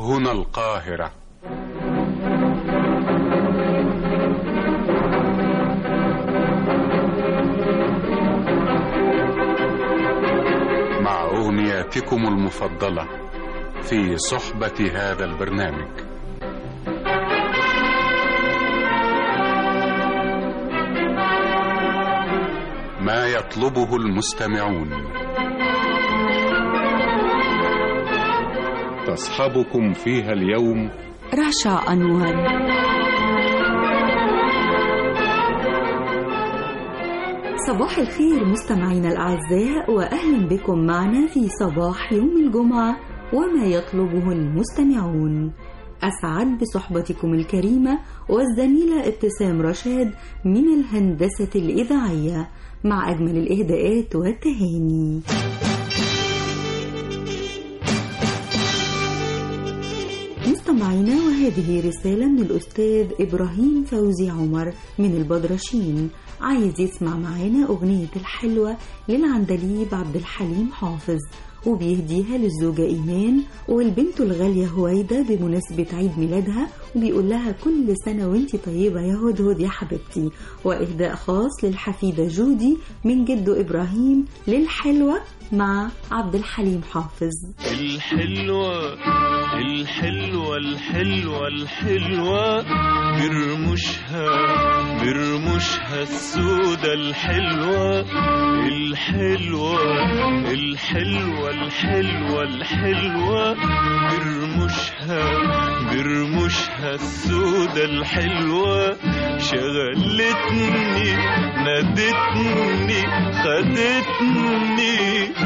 هنا القاهرة مع أغنياتكم المفضلة في صحبة هذا البرنامج ما يطلبه المستمعون تصحبكم فيها اليوم رشا أنور صباح الخير مستمعينا الأعزاء وأهلا بكم معنا في صباح يوم الجمعة وما يطلبه المستمعون أسعد بصحبتكم الكريمة والزميلة ابتسام رشاد من الهندسة الإذاعية مع أجمل الإهداءات والتهاني مستمعينا وهذه رسالة من الأستاذ إبراهيم فوزي عمر من البدرشين عايز يسمع معانا أغنية الحلوة للعندليب عبد الحليم حافظ وبيهديها للزوجة إيمان والبنت الغالية هويدا بمناسبة عيد ميلادها وبيقول لها كل سنة وانتي طيبة يا هدهد يا حبيبتي وإهداء خاص للحفيدة جودي من جده إبراهيم للحلوة مع عبد الحليم حافظ الحلوة الحلوة الحلوة الحلوة برمشها برمشها السودة الحلوة الحلوة الحلوة الحلوة الحلوة برمشها برمشها السودة الحلوة شغلتني نادتني خدتني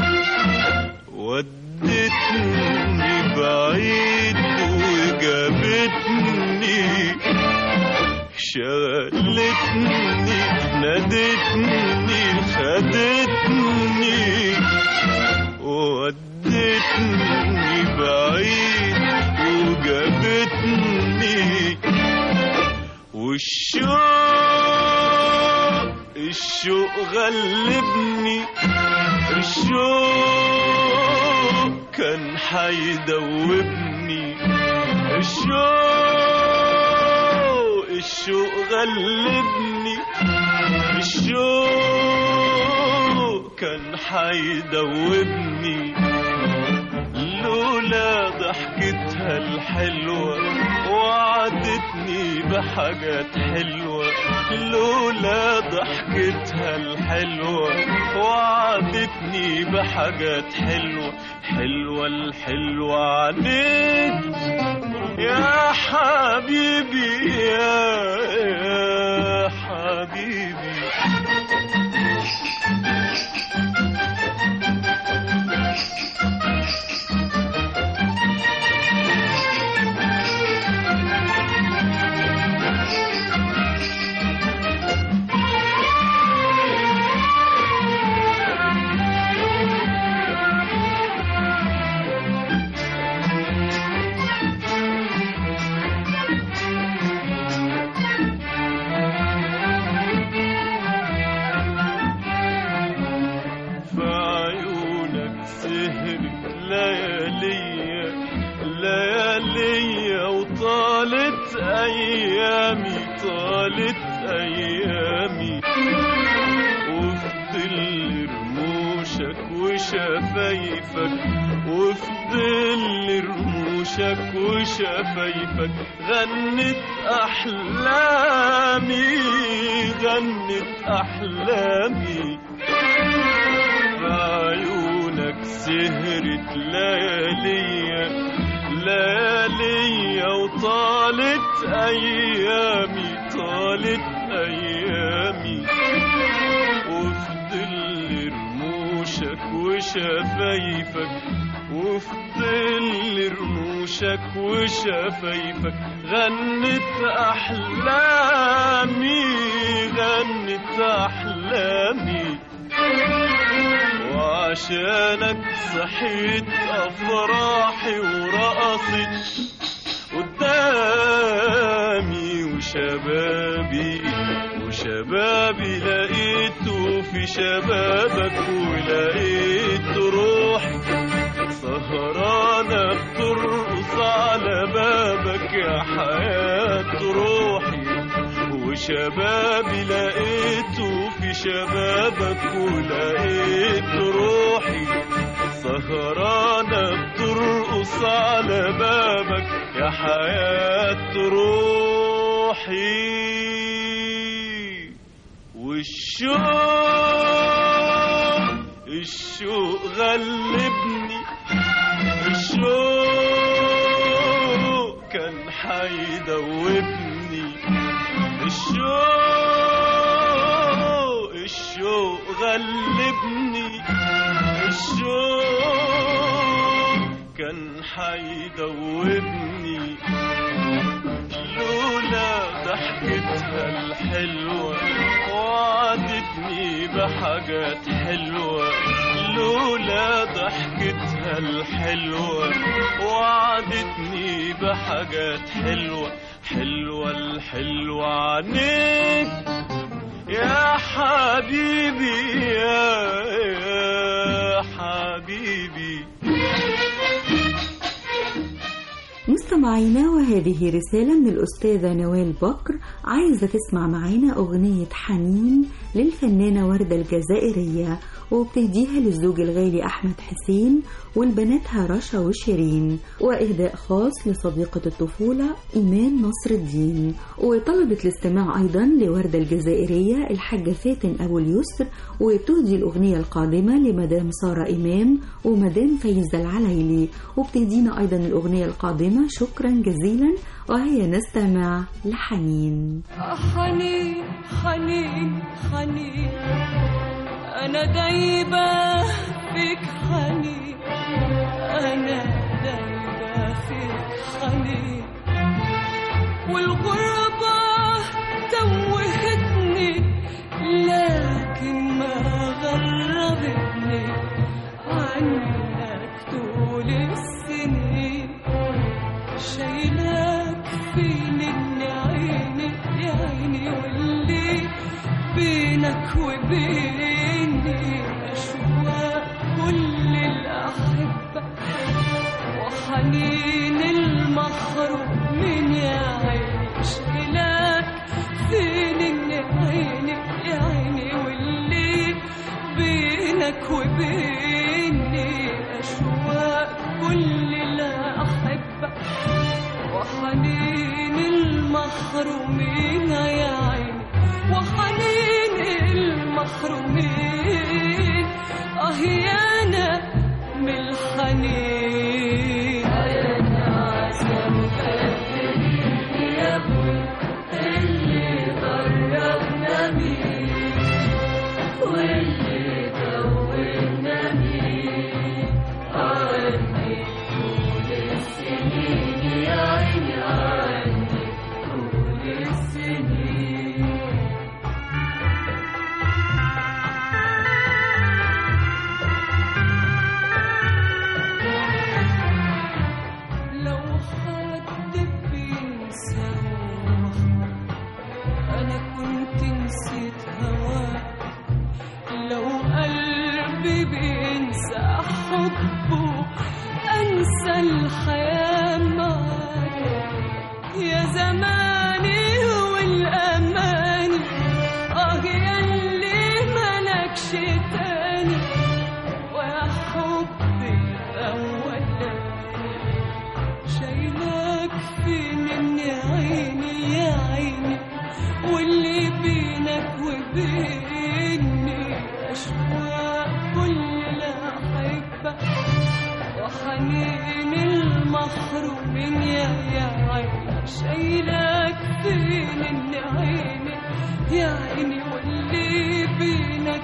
ودتني بعيد وجابتني شغلتني نادتني خدتني ودتني بعيد وجابتني والشوق الشوق غلبني الشوق كان حيدوبني الشوق الشوق غلبني الشوق كان حيدوبني لولا ضحكتها الحلوة وعدتني بحاجات حلوة لولا ضحكتها الحلوة وعدتني بحاجات حلوة حلوة الحلوة عليك يا حبيبي يا, يا حبيبي في عيونك سهرت لياليا لياليا وطالت ايامي طالت ايامي وفي ظل رموشك وشفايفك وفي ظل رموشك وشفايفك غنت احلامي غنت احلامي في عيونك سهرت لياليا لياليا وطالت ايامي طالت ايامي وفي ظل رموشك وشفايفك وفي ظل رموشك وشفايفك غنت احلامي غنت احلامي وعشانك صحيت افراحي ورقصت قدامي وشبابي وشبابي لقيته في شبابك ولقيت روحي سهرانة بترقص على شبابك يا حياة روحي وشبابي لقيته في شبابك ولقيت روحي سهرانة بترقص على بابك يا حياة روحي والشوق الشوق غلبني الشوق كان حيدوبني الشوق الشوق غلبني الشوق كان حيدوبني لولا ضحكتها الحلوة وعدتني بحاجات حلوة لولا ضحكتها الحلوة وعدتني بحاجات حلوة حلوة الحلوة عنيك يا حبيبي يا, يا حبيبي مستمعينا وهذه رسالة من الأستاذة نوال بكر عايزة تسمع معانا أغنية حنين للفنانة وردة الجزائرية وبتهديها للزوج الغالي أحمد حسين والبناتها رشا وشيرين وإهداء خاص لصديقة الطفولة إيمان نصر الدين وطلبت الاستماع أيضا لوردة الجزائرية الحاجة فاتن أبو اليسر وبتهدي الأغنية القادمة لمدام سارة إمام ومدام فايزة العليلي وبتهدينا أيضا الأغنية القادمة شكرا جزيلا وهي نستمع لحنين حنين حنين حنين أنا دايبة فيك حنين أنا دايبة فيك حنين والغربة توهتني لكن ما غربتني عنك طول السنين شايلاك فين اللي عيني يا عيني واللي بينك وبيني أشواق كل الأحبة وحنين المحرومين يا عيني شايلاك فين اللي عيني يا عيني واللي بينك وبيني أشواق كل الأحبة وحنين المحرومين يا عيني وحنين المحرومين اه يا انا من الحنين انا عزم يا ابوي اللي ضربنا مين واللي دوبنا مين عني طول السنين يا عيني عني طول السنين لو حد بينسى روحه أنا كنت نسيت هواك لو قلبي بينسى حبه أنسى الحياة معاك يا زماني والأماني آه ياللي ملكش تاني ويا حبي الأولاني شايلاك في مني عيني يا عيني واللي بينك وبيني أشواق كل الأحبة وحنين المحرومين يا يا عيني شايلاك فين إن عيني يا عيني واللي بينك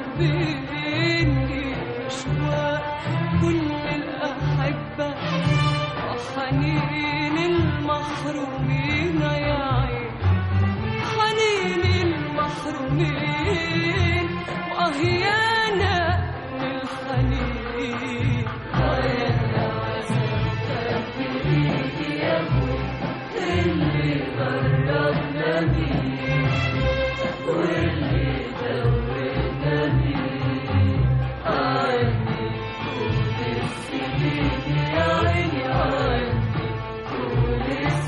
وبيني أشواق كل الأحبة وحنين المحرومين يا عيني حنين المحرومين وأهيانا من الحنين وأنا عزمتك بإيدي يا أبوي اللي غربنا بيه واللي دوبنا بيه عني طول السنين يا عيني عني طول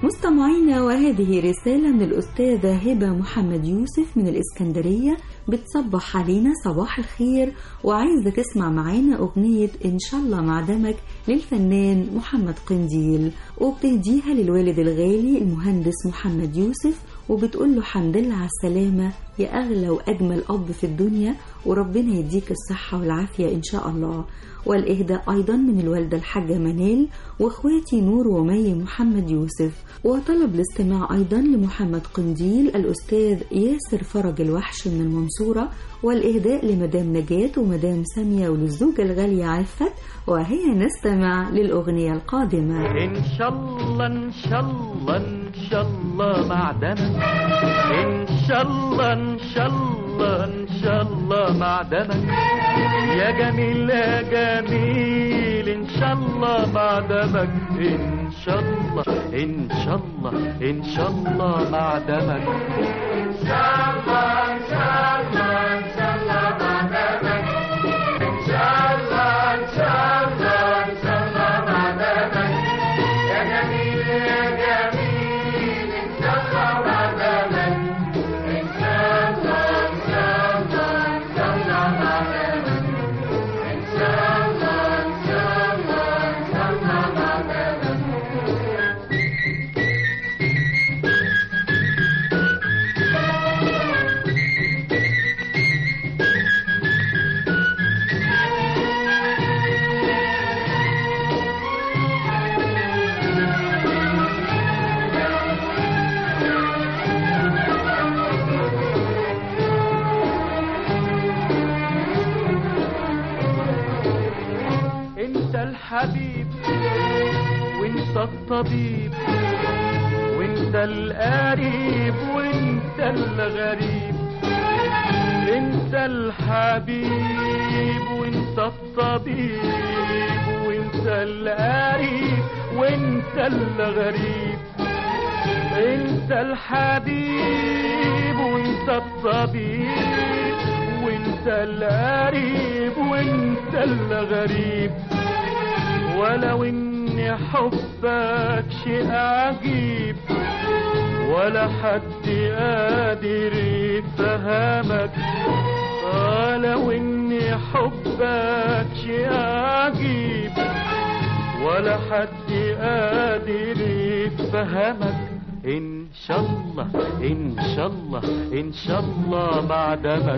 مستمعينا وهذه رسالة من الأستاذة هبة محمد يوسف من الإسكندرية بتصبح علينا صباح الخير وعايزة تسمع معانا أغنية إن شاء الله مع دمك للفنان محمد قنديل وبتهديها للوالد الغالي المهندس محمد يوسف وبتقول له حمد لله على السلامة يا أغلى وأجمل أب في الدنيا وربنا يديك الصحة والعافية إن شاء الله والإهداء أيضا من الوالدة الحاجة منال وإخواتي نور ومي محمد يوسف وطلب الاستماع أيضا لمحمد قنديل الأستاذ ياسر فرج الوحش من المنصورة والإهداء لمدام نجاة ومدام سامية وللزوجة الغالية عفت وهي نستمع للأغنية القادمة إن شاء الله إن شاء الله إن شاء الله معدنك إن شاء الله إن شاء الله إن شاء الله معدنك يا جميل يا جميل إن شاء الله معدنك إن شاء الله إن شاء الله إن شاء الله معدنك إن شاء الله إن شاء الله إن شاء الله معدنك إن شاء الله إن شاء الله إن شاء الله معدنك يا جميل يا جميل إن شاء الله معدنك إن شاء الله إن شاء الله إن شاء الله معدنك إن شاء الله إن شاء الله إن شاء الله معدنك انت الحبيب وانت الطبيب وانت القريب وانت الغريب انت الحبيب وانت الطبيب وانت القريب وانت الغريب انت الحبيب وانت الطبيب وانت القريب وانت الغريب ولو ان حبك شيء عجيب ولا حد قادر يفهمك ولو ان حبك شيء عجيب ولا حد قادر يفهمك ان شاء الله ان شاء الله ان شاء الله بعدمك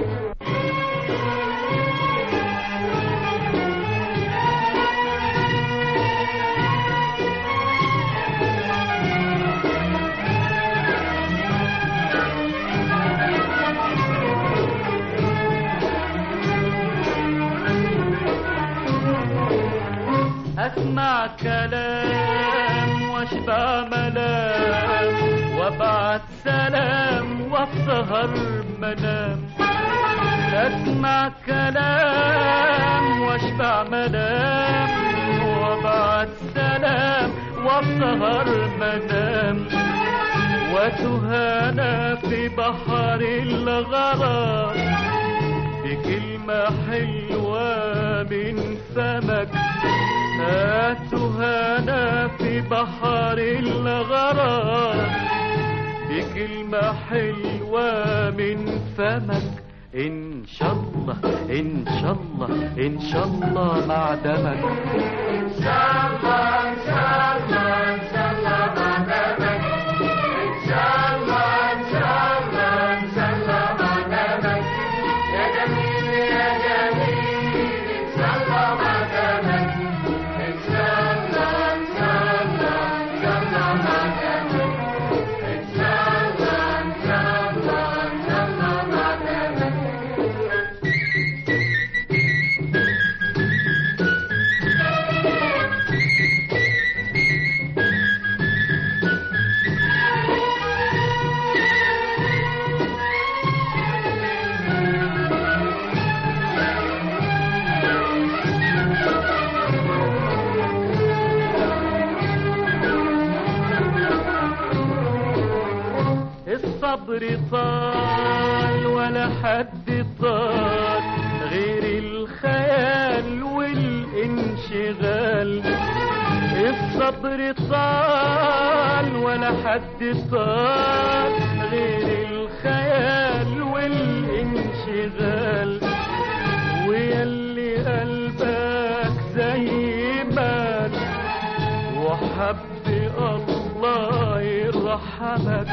اسمع كلام واشبع ملام وابعت سلام واسهر منام اسمع كلام واشبع ملام وابعت سلام واسهر منام وتهانى في بحر الغرام بكلمة حلوة من فمك هاتهانا في بحر الغرام بكلمة حلوة من فمك إن شاء الله إن شاء الله إن شاء الله معدمك إن شاء الله إن شاء الله إن شاء الله معدمك إن شاء الله إن شاء الله إن شاء الله معدمك يا جميل يا جميل إن شاء الله معدمك إن شاء الله إن شاء الله إن شاء الله معدمك إن شاء الله إن شاء الله إن شاء الله معدمك الصبر طال ولا حد طال غير الخيال والانشغال الصبر طال ولا حد طال غير الخيال والانشغال ويلي قلبك زي مال وحب الله يرحمك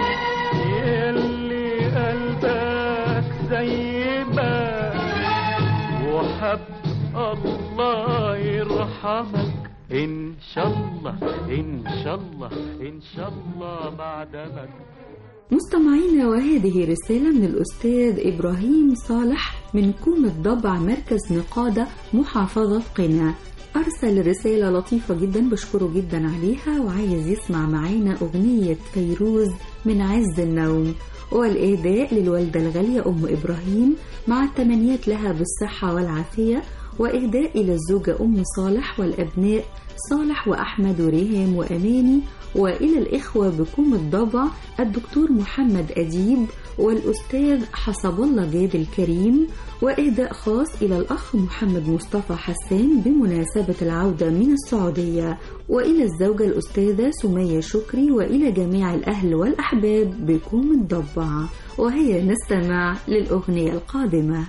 يلي قلبك زي مال وحب الله يرحمك ان شاء الله ان شاء الله ان شاء الله بعدمك مستمعينا وهذه رسالة من الأستاذ إبراهيم صالح من كوم الضبع مركز نقادة محافظة قنا أرسل رسالة لطيفة جدا بشكره جدا عليها وعايز يسمع معانا أغنية فيروز من عز النوم والإهداء للوالدة الغالية أم إبراهيم مع التمنيات لها بالصحة والعافية وإهداء إلى الزوجة أم صالح والأبناء صالح وأحمد وريهام وأماني وإلى الإخوة بكوم الضبع الدكتور محمد أديب والأستاذ حسب الله جاد الكريم وإهداء خاص إلى الأخ محمد مصطفى حسان بمناسبة العودة من السعودية وإلى الزوجة الأستاذة سمية شكري وإلى جميع الأهل والأحباب بكوم الضبع وهي نستمع للأغنية القادمة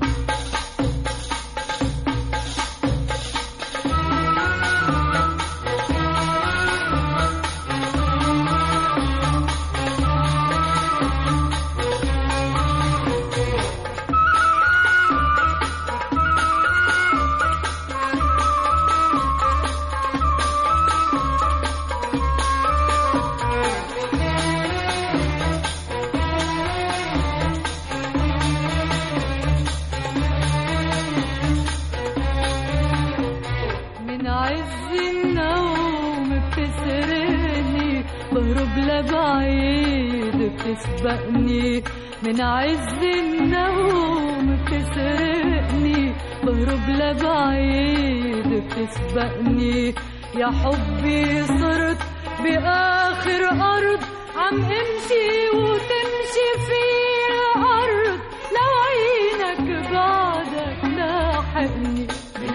من عز النوم بتسرقني بهرب لبعيد بتسبقني من عز النوم بتسرقني بهرب لبعيد بتسبقني يا حبي صرت بآخر أرض عم امشي وتمشي في الأرض لو عينك بعدك لاحقني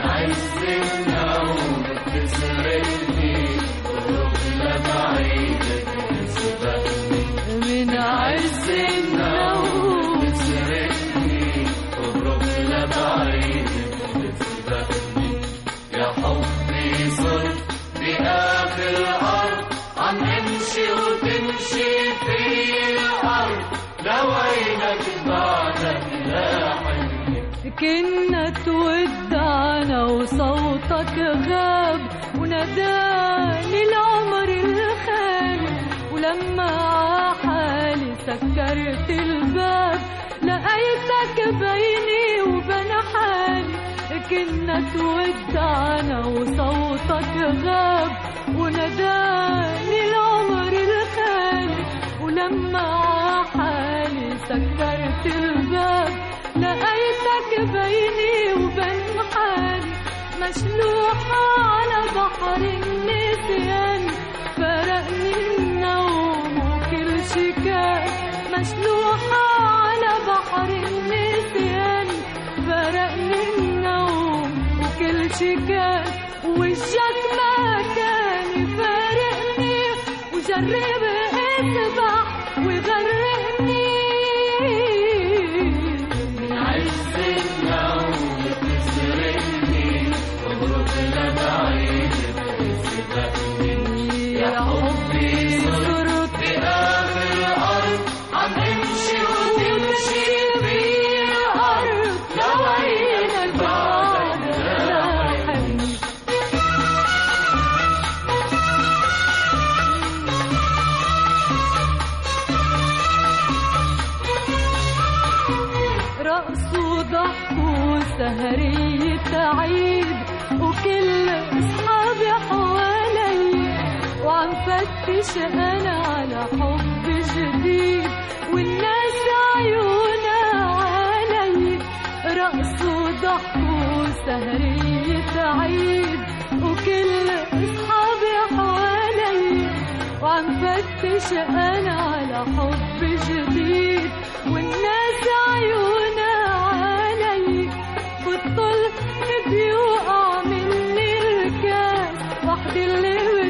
من عز النوم كنا تودعنا وصوتك غاب وناداني العمر الخالي ولما عحالي سكرت الباب لقيتك بيني وبين حالي كنا تودعنا وصوتك غاب وناداني العمر الخالي ولما عحالي سكرت الباب لقيتك بيني وبين حالي مشلوحة على بحر النسيان فرقني النوم وكل شي كان مشلوحة على بحر النسيان فرقني النوم وكل شي كان وجهك ما كان يفارقني وجرب اسبح ويغرقني من عز النوم بتسرقني واغرق لبعيد بتسبقني يا حبي صرت بآخر الأرض عم امشي وتمشي في الأرض لو عينك بعدك لاحقني رقص وضحك وسهرية عيد وكل أصحابي حوالي وعم فتش أنا على حب جديد والناس عيونها علي رقص وضحك وسهرية عيد وكل أصحابي حوالي وعم فتش أنا على حب جديد والناس عيونها علي بطل بيوقع مني الكاس وحدي اللي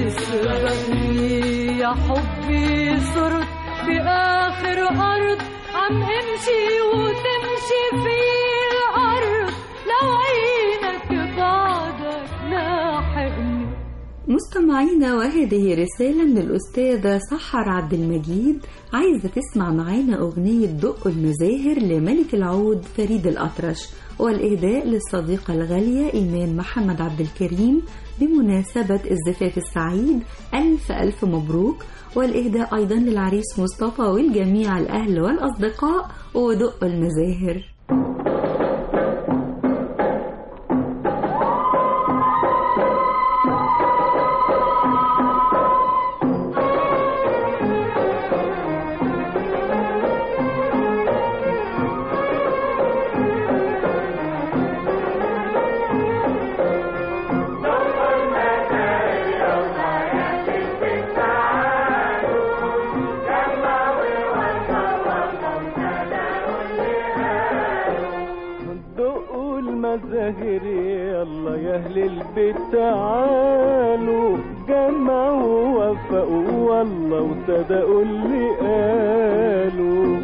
تسبقني يا حبي صرت بآخر أرض عم امشي وتمشي في الأرض لو عينك بعدك لاحقني مستمعينا وهذه رسالة من الأستاذة سحر عبد المجيد عايزة تسمع معانا أغنية دق المزاهر لملك العود فريد الأطرش والإهداء للصديقة الغالية إيمان محمد عبد الكريم بمناسبة الزفاف السعيد ألف ألف مبروك والإهداء أيضا للعريس مصطفى والجميع الأهل والأصدقاء ودق المزاهر دقوا المزاهر يلا يا اهل البيت تعالوا جمعوا ووفقوا والله وصدقوا اللي قالوا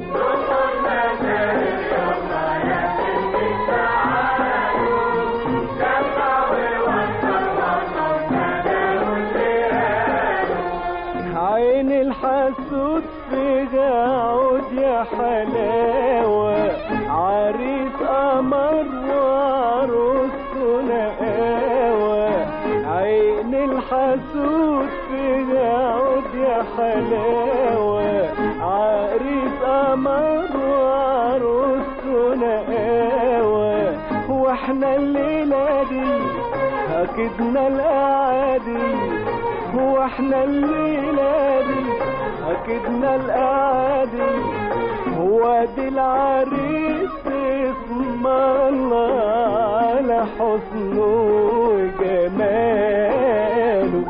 عين الحسود فيها عود يا حلاوة عريس قمر وعروسته نقاوة عين الحسود فيها عود يا حلاوة عريس قمر وعروسته نقاوة واحنا الليلة دي هكدنا الأعادي هو احنا الليلة دي أكدنا القعدي هو دي العريس اسم الله على حسنه وجماله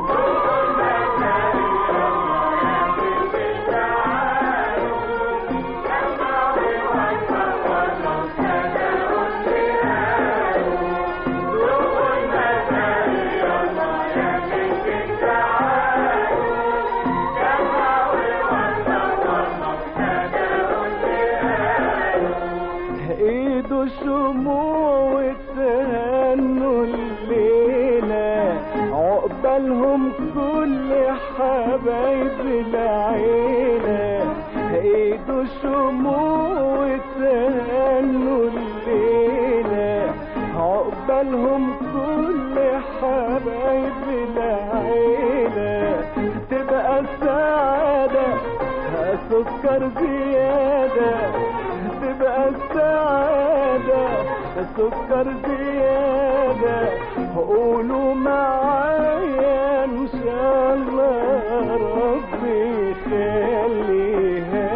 ايده شموع وتهنوا الليلة عقبالهم كل حبايب العيلة ايده شموع وتهنوا الليلة عقبالهم كل حبايب العيلة تبقى السعادة سكر زيادة تبقى السعادة سكر زيادة قولوا معايا إن شاء الله ربي يخليها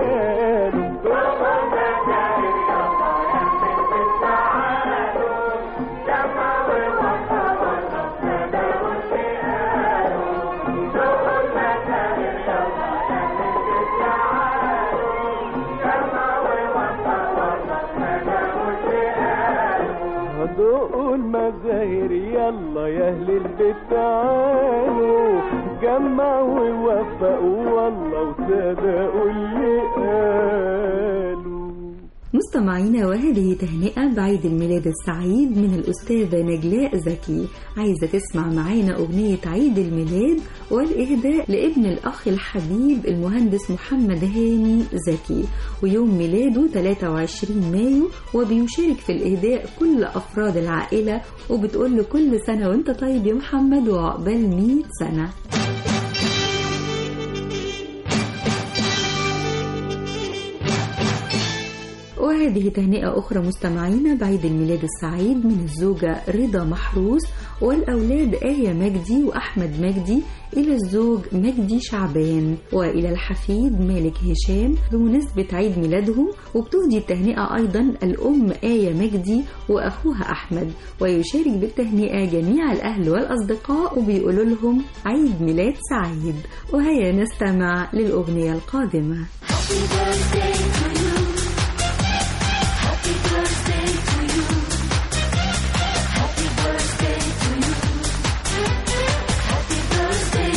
دقوا المزاهر يلا يا اهل البيت تعالوا جمعوا ووفقوا والله وصدقوا اللي قالوا مستمعينا وهذه تهنئة بعيد الميلاد السعيد من الأستاذة نجلاء زكي عايزة تسمع معانا أغنية عيد الميلاد والإهداء لابن الأخ الحبيب المهندس محمد هاني زكي ويوم ميلاده 23 مايو وبيشارك في الإهداء كل أفراد العائلة وبتقول له كل سنة وانت طيب يا محمد وعقبال 100 سنة وهذه تهنئة أخرى مستمعينا بعيد الميلاد السعيد من الزوجة رضا محروس والأولاد آية مجدي وأحمد مجدي إلى الزوج مجدي شعبان وإلى الحفيد مالك هشام بمناسبة عيد ميلادهم وبتهدي التهنئة أيضا الأم آية مجدي وأخوها أحمد ويشارك بالتهنئة جميع الأهل والأصدقاء وبيقولوا لهم عيد ميلاد سعيد وهيا نستمع للأغنية القادمة Happy birthday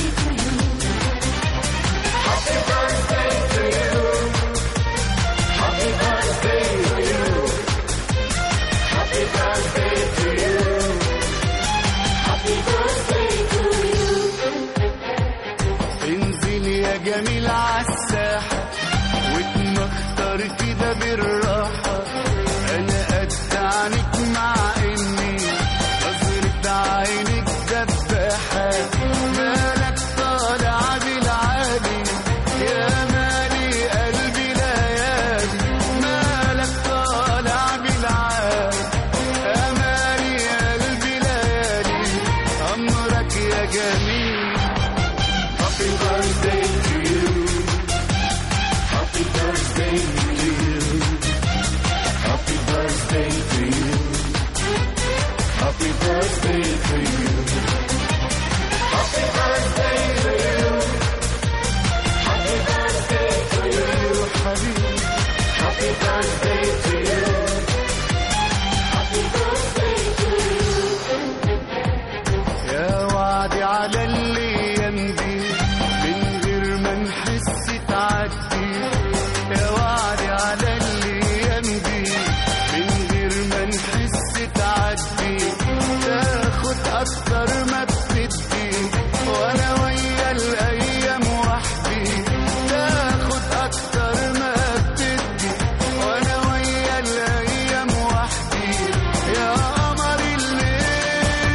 جميل Happy birthday to you Happy birthday to you Happy birthday to you Happy birthday to you Happy birthday to you Happy birthday to you حبيبي Happy birthday to you Happy birthday to you يا وعدي على الايام دي من غير ما نحس تعدي يا وعدي على الايام دي من غير ما نحس تعدي تاخد اكتر ما بتدي وانا ويا الايام وحدي تاخد اكتر ما بتدي وانا ويا الايام وحدي يا قمر الليل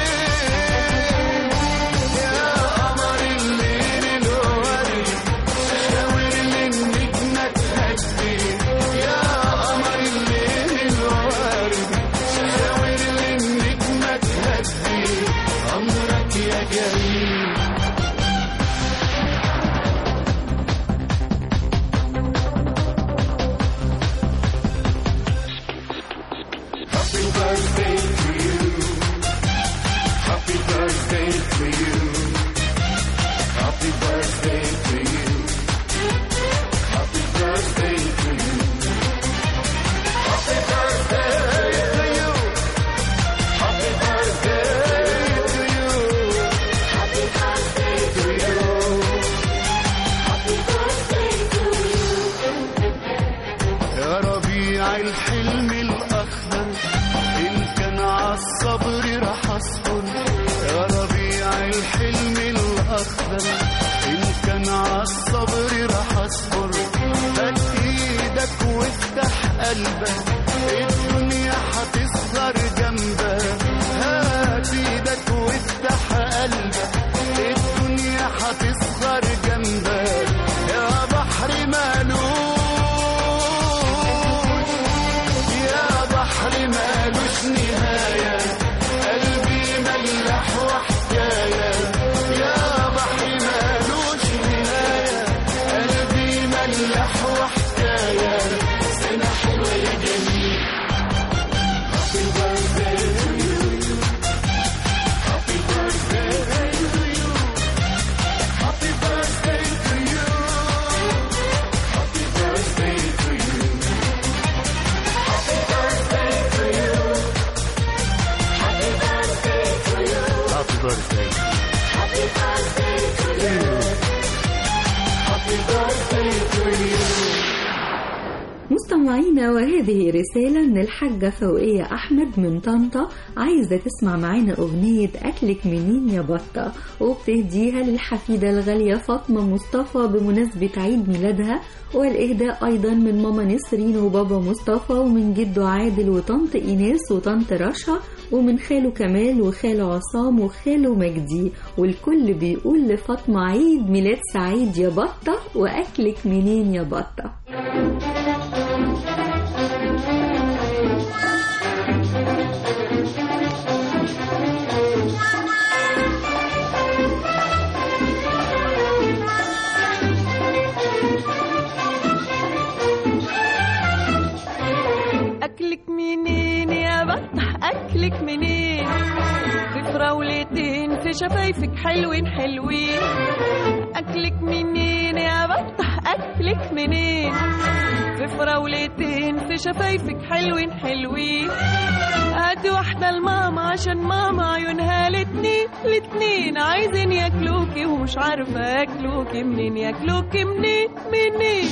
يا قمر الليل الورد شاور لي النجمة تهدي يا قمر الليل الورد شاور لي النجمة تهدي أمرك يا جميل Happy birthday to you. Happy birthday to you. Happy birthday to you. Happy birthday to you. Happy birthday to you. Happy birthday to you. Happy birthday to you. Happy birthday to you. يا ربيع الحلم الأخضر إن كان عالصبر راح أصبر يا ربيع الحلم الأخضر إن كان عالصبر راح أصبر هات إيدك وافتح قلبك الدنيا هتصغر جنبك هات إيدك وافتح قلبك الدنيا هتصغر جنبك يا بحر مالوش يا بحر مالوش نهاية قلبي ملح وحكاية يا بحر مالوش نهاية قلبي ملح وحكاية سنة حلوة يا جميل Happy birthday to you Happy birthday to you Happy birthday to you Happy birthday to you Happy birthday to you. Happy birthday to you. Happy birthday. Happy birthday to you. Happy birthday to you. مستمعينا وهذه رسالة من الحاجة فوقية أحمد من طنطا عايزة تسمع معانا أغنية أكلك منين يا بطة وبتهديها للحفيدة الغالية فاطمة مصطفى بمناسبة عيد ميلادها والإهداء أيضا من ماما نسرين وبابا مصطفى ومن جده عادل وطنط إيناس وطنط رشا ومن خاله كمال وخاله عصام وخاله مجدي والكل بيقول لفاطمة عيد ميلاد سعيد يا بطة وأكلك منين يا بطة أكلك منين يا بطح أكلك منين في فراولتين في شفايفك حلوين حلوين أكلك منين يا بطح أكلك منين في فراولتين في شفايفك حلوين حلوين هاتي واحدة لماما عشان ماما عيونها الاتنين الاتنين عايزين ياكلوكي ومش عارفة ياكلوكي منين ياكلوكي منين منين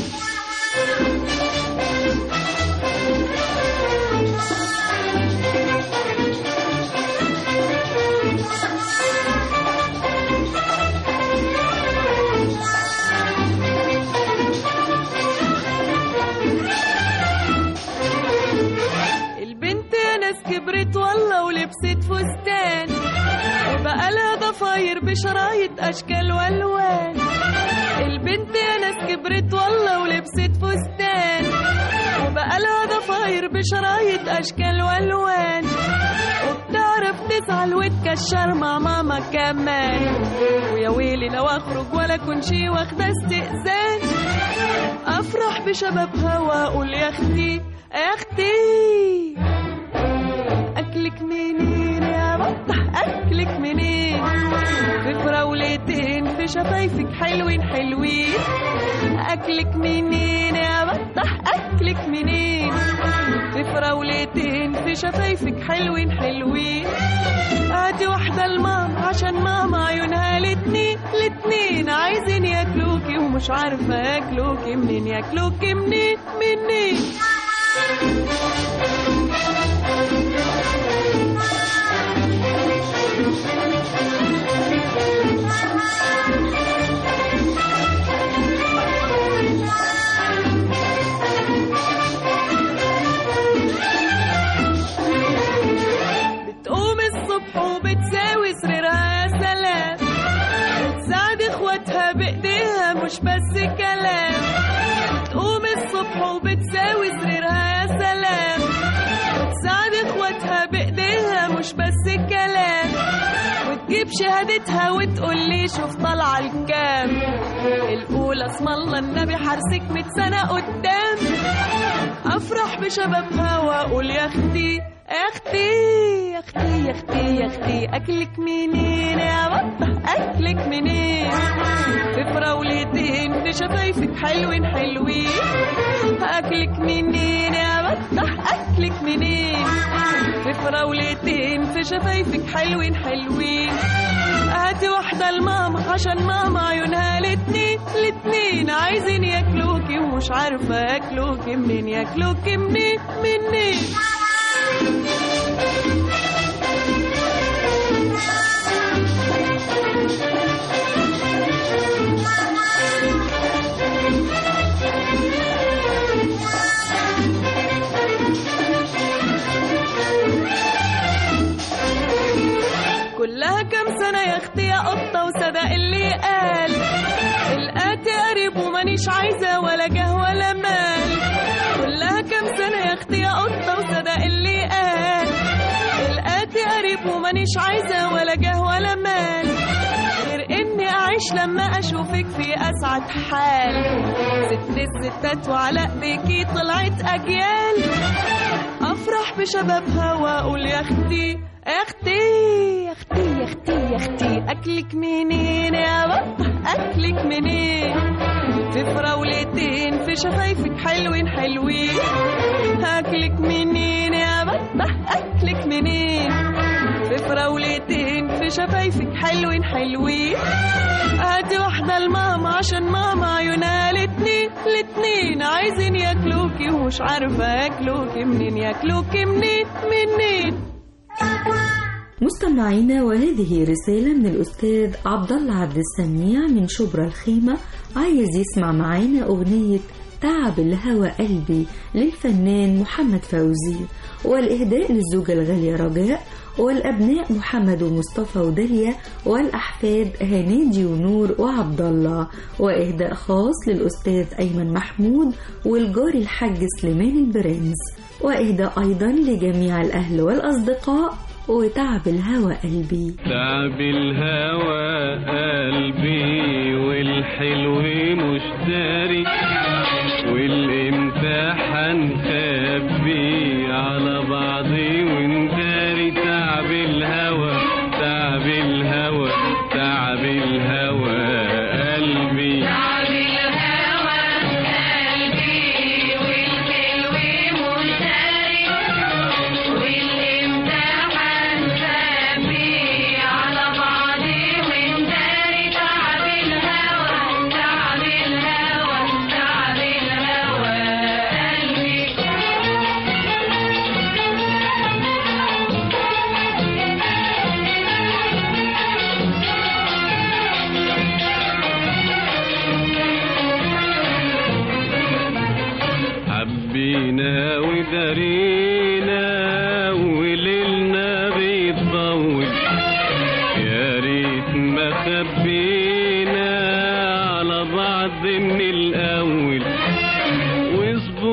البنت يا ناس كبرت والله ولبست فستان وبقى لها ضفاير بشرايط اشكال والوان البنت يا ناس كبرت والله ولبست فستان وبقى لها ضفاير بشرايط اشكال والوان وبتعرف تعرف تزعل وتكشر مع ماما كمان ويا ويلي لو اخرج ولا كن شي واخده استئذان افرح بشبابها واقول يا اختي يا اختي اكلك منين يا بطح اكلك منين في فراولتين في شفايفك حلوين حلوين اكلك منين يا بطح اكلك منين في فراولتين في شفايفك حلوين حلوين هاتي واحدة لماما عشان ماما عيونها الاتنين الاتنين عايزين ياكلوكي ومش عارفة ياكلوكي منين ياكلوكي منين منين بتقوم الصبح وبتساوي سريرها يا سلام بتساعد اخواتها بايديها مش بس كلام بتقوم الصبح وبتساوي سريرها يا سلام بتساعد اخواتها بايديها مش بس كلام وتجيب شهادتها وتقول لي شوف طالعه الكام الاولى اسم الله النبي حارسك 100 سنه قدام افرح بشبابها واقول يا اختي يا اختي يا اختي يا اختي يا اختي اكلك منين يا بطه اكلك منين في فراولتين في شفايفك حلوين حلوين اكلك منين يا بطه اكلك منين في فراولتين في شفايفك حلوين حلوين هاتي واحدة لماما عشان ماما عيونها الاتنين الاتنين عايزين ياكلوكي ومش عارفة ياكلوكي منين ياكلوكي منين منين كلها كام سنة يا اختي يا قطة وصدق اللي قال القاتي قريب ومانيش عايزة ولا جه ولا مال كلها كام سنة يا اختي يا قطة وصدق اللي قال القاتي قريب ومانيش عايزة ولا جه ولا مال غير اني اعيش لما اشوفك في اسعد حال ست الستات وعلاء بيكي طلعت اجيال افرح بشبابها واقول يا اختي يا اختي يا اختي يا اختي يا اختي اكلك منين يا بطه اكلك منين في فراولتين في شفايفك حلوين حلوين اكلك منين يا بطه اكلك منين في فراولتين في شفايفك حلوين حلوين هاتي واحدة لماما عشان ماما عيونها الاتنين الاتنين عايزين ياكلوكي ومش عارفة ياكلوكي منين ياكلوكي منين منين مستمعينا وهذه رسالة من الأستاذ عبد الله عبد السميع من شبرا الخيمة عايز يسمع معانا أغنية تعب الهوى قلبي للفنان محمد فوزي والإهداء للزوجة الغالية رجاء والأبناء محمد ومصطفى وداليا والأحفاد هنادي ونور وعبد الله وإهداء خاص للأستاذ أيمن محمود والجار الحاج سليمان البرنس وإهداء أيضا لجميع الأهل والأصدقاء وتعب الهوى قلبي تعب الهوى قلبي والحلو مش داري والامتحان خبي على بعضي ونداري تعب الهوى تعب الهوى تعب الهوى قلبي حبينا ودارينا وليلنا بيطول يا ريت ما خبينا على بعض من الاول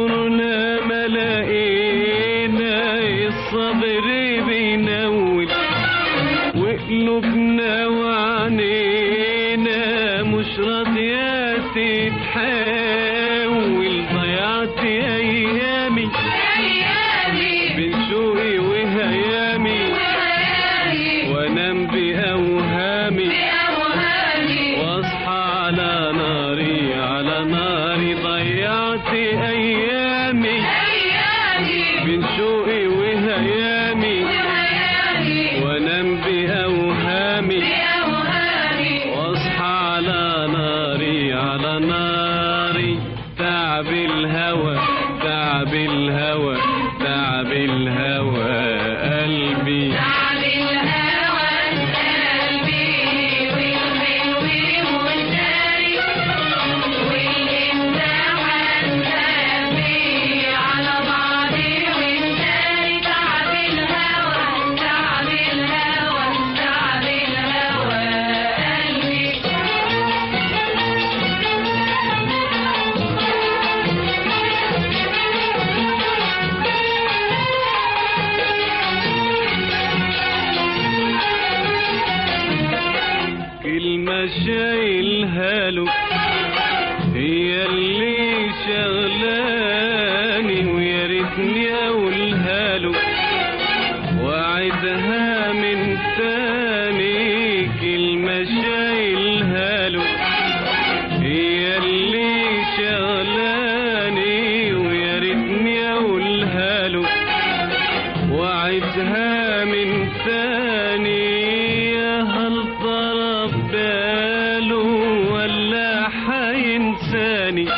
واصبرنا ما لقينا الصبر بينول قلوبنا وعنينا مش راضية تتحول ضيعت أيامي بين شوقي وهيامي وانام بأوهامي واصحى على ناري على ناري ضيعت أيامي بين شوقي وهيامي وانام بأوهامي واصحى على ناري على ناري تعب الهوى تعب الهوى تعب الهوى قلبي كلمة شايلها له هي اللي شغلاني ويا ريتني اقولها له وعدها من تاني كلمة شايلها له هي اللي شغلاني ويا ريتني اقولها له وعدها من ثاني يا هل طرف باله ولا حينساني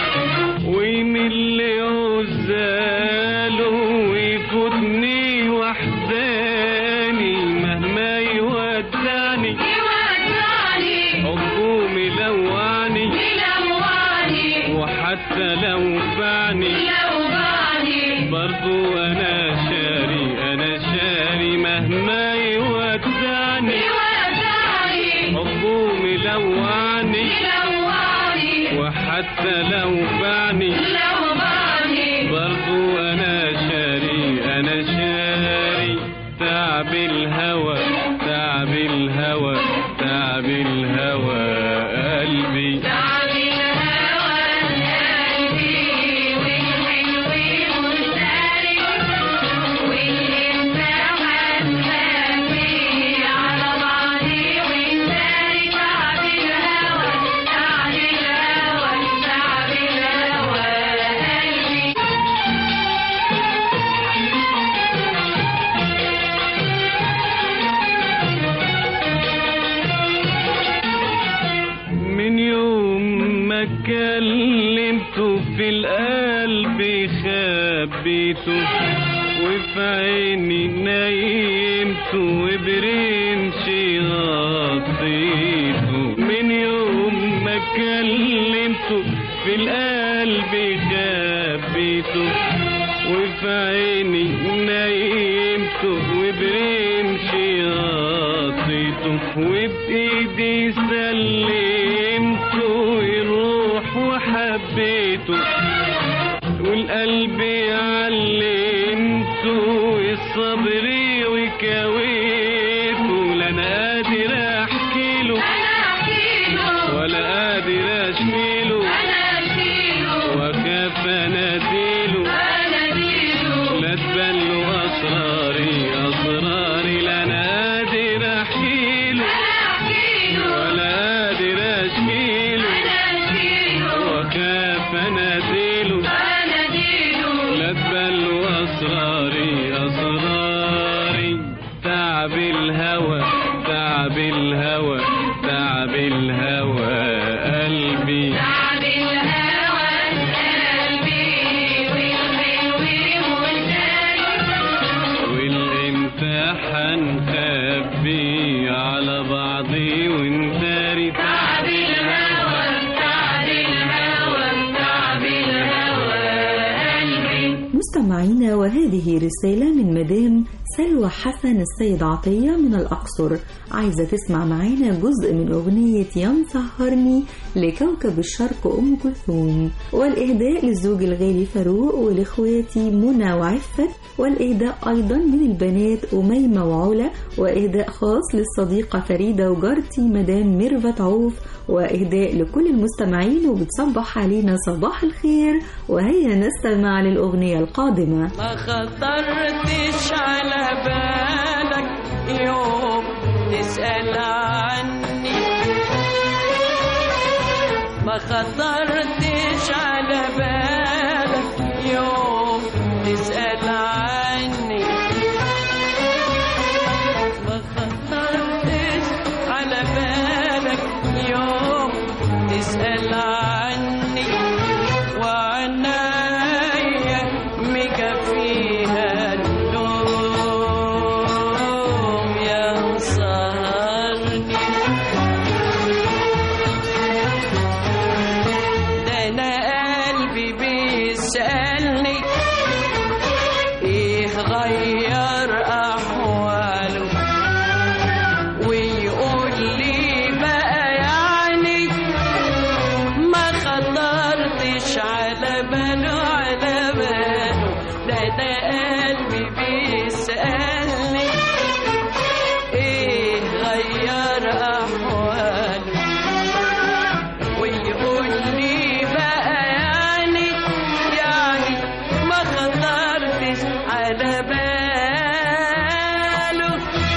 ويمل عزاله ويفوتني وحداني مهما يودعني حبه ملوعني وحتى لو فعني برضو انا شاري انا شاري مهما يودعني حبه ملوعني وحتى لو فعني برضو انا شاري انا شاري تعب الهوى تعب الهوى تعب الهوى قلبي من يوم ما كلمته في القلب خبيته وفي عيني نايمته وبرمشي غطيته من يوم ما كلمته في القلب خبيته وفي عيني نايمته وبرمشي غطيته وبإيدي سلمته يروح وحبيته والقلب علمته الصبر وكويته لا انا قادر احكي له ولا قادر اشكيله وكيف اناديله لا تبان له اسراري اسراري لا انا قادر احكيله ولا قادر اشكيله وكيف اناديله لا تبان له اسراري اسراري تعب الهوى تعب الهوى تعب الهوى قلبي والامتحان خبي على بعضي وانتاري تعب الهوى تعب الهوى تعب الهوى قلبي مستمعينا وهذه رسالة من مدام سلوى حسن السيد عطية من الأقصر عايزة تسمع معانا جزء من أغنية يا مسهرني لكوكب الشرق أم كلثوم والإهداء للزوج الغالي فاروق والإخواتي منى وعفت والإهداء أيضا من البنات أميمة وعلا وإهداء خاص للصديقة فريدة وجارتي مدام ميرفت عوف وإهداء لكل المستمعين وبتصبح علينا صباح الخير وهيا نستمع للأغنية القادمة ما خطرتش على بالك يوم تسأل عني ما خطرتش على بالك يوم تسأل عني ما خطرتش على بالك يوم تسأل عني وعنايا مكفيها النوم يا مسهرني ده انا قلبي بيسألني ايه غير احواله ويقول لي بقى يعني ما خطرتش على باله على باله ده ده قلبي بيسألني ايه غير احواله ويقول لي بقى يعني يعني ما خطرتش على باله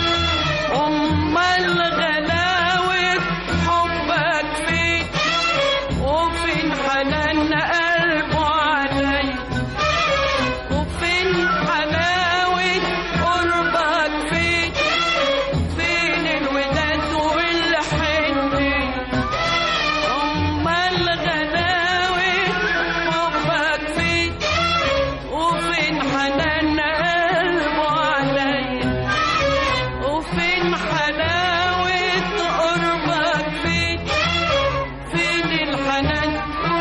امال غلاوة حبك فين وفين حنان قلبه علي وفين حلاوة قربك فين فين الوداد والحنين أمال غلاوة حبك فين وفين حنان قلبه عليا وفين حلاوة قربك فين فين الحنان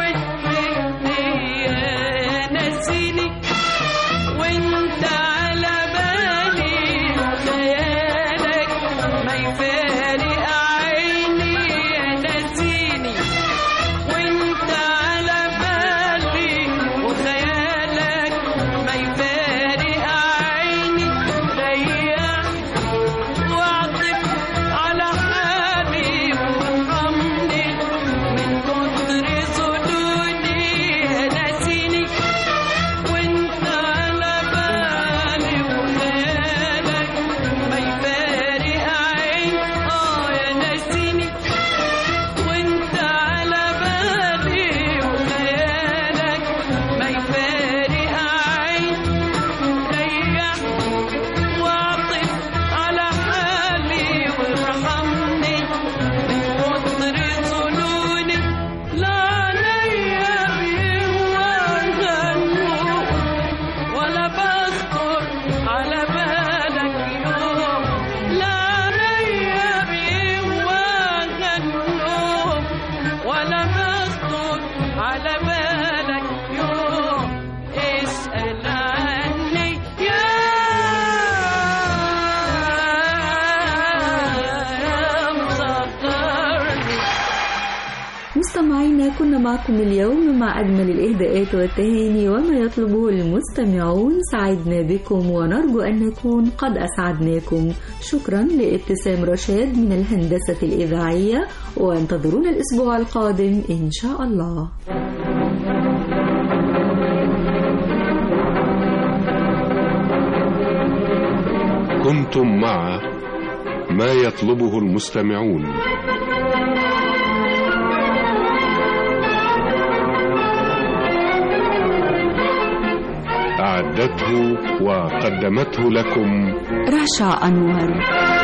والحنية نسيني وانت على بالي خيالك ما يفارق عيني نسيني وانت على بالي وخيالك ما يفارق عيني ريح واعطف على حالي وارحمني من كتر ظنوني نسيني وانت على بالي وخيالك ما يفارق عين اه يا نسيني وانت على بالي وخيالك ما يفارق عين ريح واعطف على حالي وارحمني من كتر ظنوني لا عليا بيهوى النور ولا بخطر على بالك يوم لا عليا بيهوى النور ولا بخطر على بالك يوم اسأل عني يا يا مسطرني مستمعينا كنا معكم اليوم مع أجمل الإهداءات والتهاني وما يطلبه المستمعون سعدنا بكم ونرجو أن نكون قد أسعدناكم شكرا لابتسام رشاد من الهندسة الإذاعية وانتظرونا الأسبوع القادم إن شاء الله كنتم مع ما يطلبه المستمعون أعدته وقدمته لكم رشا أنور